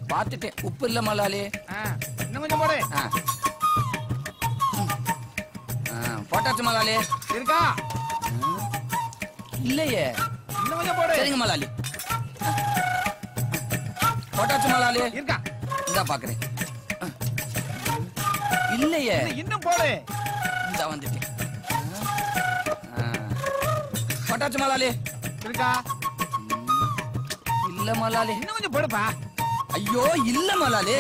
பார்த்துட்டேன் உப்பு இல்ல முதலாளி ஆ, இன்னும் கொஞ்சம் போடு ஆ. ம். ஆ, போட்டாச்சு முதலாளி இருக்கா இல்லையே இன்னும் கொஞ்சம் போடு சரிங்க முதலாளி ஆ. போட்டாச்சு முதலாளி இருக்கா இந்தா பாக்குறேன் ஆ. இல்லையே இன்னும் இன்னும் போடு இந்தா வந்துட்டேன் ஆ. போட்டாச்சு முதலாளி இருக்கா இல்ல முதலாளி இன்னும் கொஞ்சம் போடுப்பா ஐயோ இல்ல முதலாளி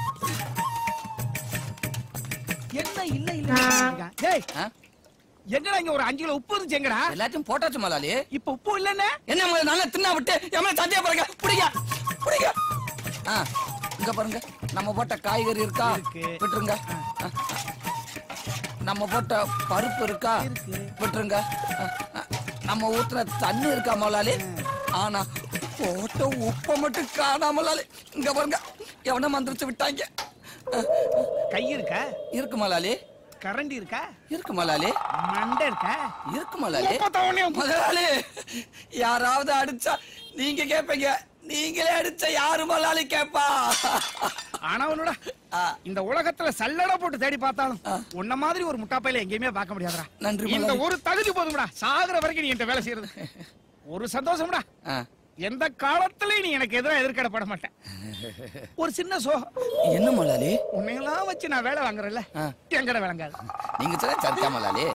என்ன இல்ல இல்ல இருக்கா? டேய் ஆ? எங்கடா இங்க ஒரு அஞ்சு கிலோ உப்பு இருந்துச்சு எங்கடா எல்லாத்தையும் போட்டாச்சு முதலாளி இப்ப உப்பு இல்லன்னு என்ன முதல்ல நல்லா தின்னா விட்டு எம்ம சந்தையா பாருங்க பிடிங்க பிடிங்க ஆ இங்க பாருங்க நம்ம போட்ட காய்கறி இருக்கா இருக்கு. விட்டுருங்க ஆ, ஆ. நம்ம போட்ட பருப்பு இருக்கா இருக்கு. விட்டுருங்க ஆ, ஆ. நம்ம ஊத்துன தண்ணி இருக்கா முதலாளி ஆனா போட்ட உப்பை மட்டும் காணாம முதலாளி இங்க பாருங்க எவன மந்திரிச்சு விட்டாங்க ஆ, கை இருக்கா இருக்கு முதலாளி கரண்டி இருக்கா இருக்கு முதலாளி மண்டை இருக்கா இருக்கு முதலாளி முப்பத்தவனே முதலாளி யாராவது அடிச்சா நீங்க கேப்பீங்க நீங்களே அடிச்ச யாரு முதலாளி கேப்பா ஆனா ஒண்ணுடா ஆ, இந்த உலகத்துல சல்லடை போட்டு தேடி பார்த்தாலும் ஆ. உன்ன மாதிரி ஒரு முட்டாப்பையில எங்கேயுமே பார்க்க முடியாதுடா நன்றி இந்த முதலாளி. ஒரு தகுதி போதும்டா சாகுற வரைக்கும் நீ என்கிட்ட வேலை செய்யறது ஒரு சந்தோஷம்டா ஆ. எந்த காலத்திலயும் நீ எனக்கு எதிராக எதிர்கடப்பட மாட்டேன் ஒரு சின்ன சோகம் என்ன முதலாளி உன்னையெல்லாம் வச்சு நான் வேலை வாங்குறேன்ல ஆ. எங்கட விளங்காது நீங்க சொல்ல சத்தியா முதலாளி